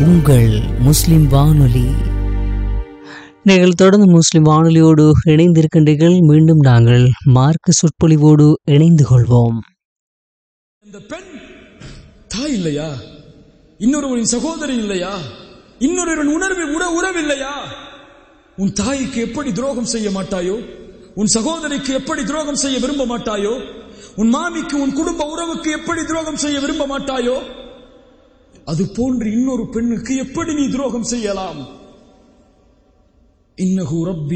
உங்கள் முஸ்லிம் வானொலி நீங்கள் தொடர்ந்து முஸ்லிம் வானொலியோடு இணைந்திருக்கின்றீர்கள் மீண்டும் நாங்கள் மார்க்க சொற்பொழிவோடு இணைந்து கொள்வோம் இந்த பெண் தாய் இல்லையா இன்னொருவரின் சகோதரி இல்லையா இன்னொருவரின் உணர்வு உற உறவில்லையா உன் தாய்க்கு எப்படி துரோகம் செய்ய மாட்டாயோ உன் சகோதரிக்கு எப்படி துரோகம் செய்ய விரும்ப மாட்டாயோ உன் மாமிக்கு உன் குடும்ப உறவுக்கு எப்படி துரோகம் செய்ய விரும்ப மாட்டாயோ அது போன்று இன்னொரு பெண்ணுக்கு எப்படி நீ துரோகம் செய்யலாம் இன்னஹு ரப்பி